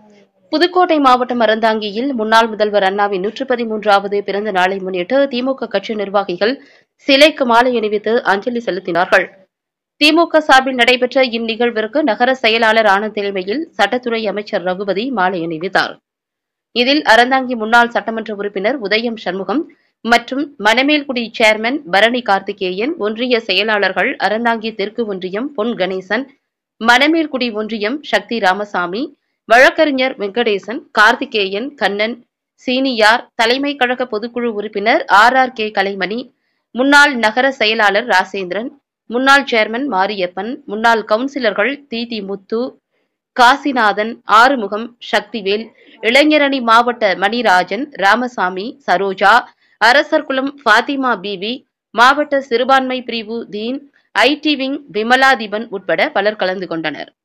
புதுக்கோட்டை மாவட்டம் அறந்தாங்கியில் முன்னாள் முதல்வர் அண்ணாவின் நூற்று பதிமூன்றாவது பிறந்த நாளை முன்னிட்டு திமுக கட்சி நிர்வாகிகள் சிலைக்கு மாலை அணிவித்து அஞ்சலி செலுத்தினார்கள் திமுக சார்பில் நடைபெற்ற இந்நிகழ்விற்கு நகர செயலாளர் ஆனந்த் தலைமையில் சட்டத்துறை அமைச்சர் ரகுபதி மாலை அணிவித்தார் இதில் அறந்தாங்கி முன்னாள் சட்டமன்ற உறுப்பினர் உதயம் சண்முகம் மற்றும் மணமேல்குடி சேர்மன் பரணி கார்த்திகேயன் ஒன்றிய செயலாளர்கள் அறந்தாங்கி தெற்கு ஒன்றியம் பொன் கணேசன் மணமேல்குடி ஒன்றியம் சக்தி ராமசாமி வழக்கறிஞர் வெங்கடேசன் கார்த்திகேயன் கண்ணன் சீனியார் தலைமை கழக பொதுக்குழு உறுப்பினர் ஆர் ஆர் கே கலைமணி முன்னாள் நகர செயலாளர் ராசேந்திரன் முன்னாள் சேர்மன் மாரியப்பன் முன்னாள் கவுன்சிலர்கள் தீதி முத்து காசிநாதன் ஆறுமுகம் சக்திவேல் இளைஞரணி மாவட்ட மணிராஜன் ராமசாமி சரோஜா அரசர்குளம் ஃபாத்திமா பிவி மாவட்ட சிறுபான்மை பிரிவு தீன் ஐடி விங் விமலாதிபன் உட்பட பலர் கலந்து கொண்டனர்